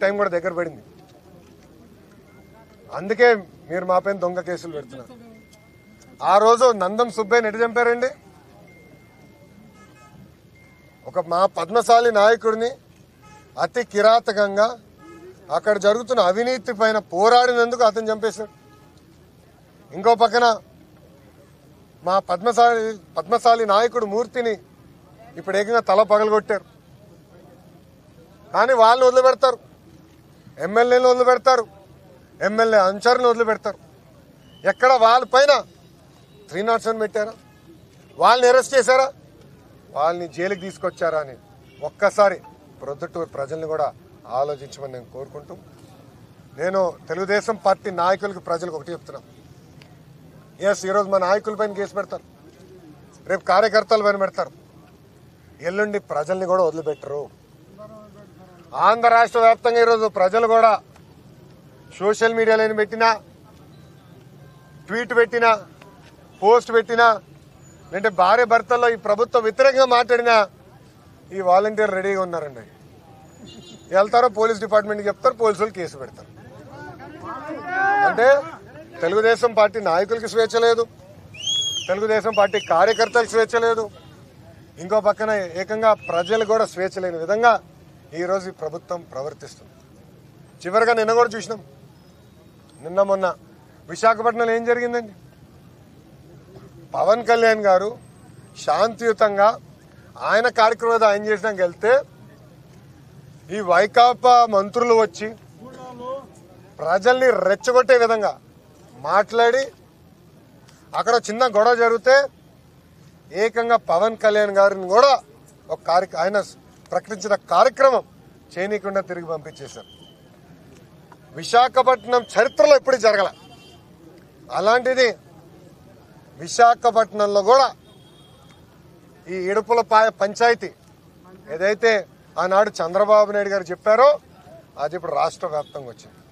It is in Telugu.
టైం కూడా దగ్గర పడింది అందుకే మీరు మా పైన దొంగ కేసులు పెడుతున్నారు ఆ రోజు నందం సుబ్బయ్యని ఎటు చంపారండి ఒక మా పద్మశాలి నాయకుడిని అతి కిరాతకంగా అక్కడ జరుగుతున్న అవినీతి పైన పోరాడినందుకు అతను చంపేశాడు ఇంకో పక్కన మా పద్మశాలి పద్మశాలి నాయకుడు మూర్తిని ఇప్పుడు ఏకంగా తల పగలగొట్టారు కానీ వాళ్ళని వదిలిపెడతారు ఎమ్మెల్యేలను వదిలిపెడతారు ఎమ్మెల్యే అనుచరులను వదిలిపెడతారు ఎక్కడ వాళ్ళ పైన త్రీ నాట్ సెవెన్ పెట్టారా వాళ్ళని అరెస్ట్ చేశారా వాళ్ళని జైలుకి తీసుకొచ్చారా అని ఒక్కసారి ప్రొద్దుటూరు ప్రజల్ని కూడా ఆలోచించమని నేను కోరుకుంటూ నేను తెలుగుదేశం పార్టీ నాయకులకి ప్రజలకు ఒకటి చెప్తున్నా ఎస్ ఈరోజు మా నాయకుల పైన కేసు పెడతారు రేపు కార్యకర్తల పైన పెడతారు ఎల్లుండి ప్రజల్ని కూడా వదిలిపెట్టరు ఆంధ్ర రాష్ట్ర వ్యాప్తంగా ఈరోజు ప్రజలు కూడా సోషల్ మీడియాలో పెట్టినా ట్వీట్ పెట్టినా పోస్ట్ పెట్టినా లేదంటే భార్య భర్తల్లో ఈ ప్రభుత్వ వ్యతిరేకంగా మాట్లాడినా ఈ వాలంటీర్ రెడీగా ఉన్నారండి వెళ్తారో పోలీస్ డిపార్ట్మెంట్కి చెప్తారు పోలీసులు కేసు పెడతారు అంటే తెలుగుదేశం పార్టీ నాయకులకి స్వేచ్ఛ లేదు తెలుగుదేశం పార్టీ కార్యకర్తలకు స్వేచ్ఛ లేదు ఇంకో పక్కన ఏకంగా ప్రజలు కూడా స్వేచ్ఛ లేని విధంగా ఈరోజు ఈ ప్రభుత్వం ప్రవర్తిస్తుంది చివరిగా నిన్న కూడా చూసినాం నిన్న మొన్న విశాఖపట్నంలో ఏం జరిగిందండి పవన్ కళ్యాణ్ గారు శాంతియుతంగా ఆయన కార్యక్రమం ఆయన చేసినాక వెళ్తే ఈ వైకాపా మంత్రులు వచ్చి ప్రజల్ని రెచ్చగొట్టే విధంగా మాట్లాడి అక్కడ చిన్న గొడవ జరిగితే ఏకంగా పవన్ కళ్యాణ్ గారిని కూడా ఒక కార్య ఆయన ప్రకటించిన కార్యక్రమం చేయనీయకుండా తిరిగి పంపించేశారు విశాఖపట్నం చరిత్రలో ఎప్పుడు జరగల అలాంటిది విశాఖపట్నంలో కూడా ఈ ఇడుపుల పాయ పంచాయతీ ఏదైతే ఆనాడు చంద్రబాబు నాయుడు గారు చెప్పారో అది ఇప్పుడు రాష్ట్ర వ్యాప్తంగా వచ్చింది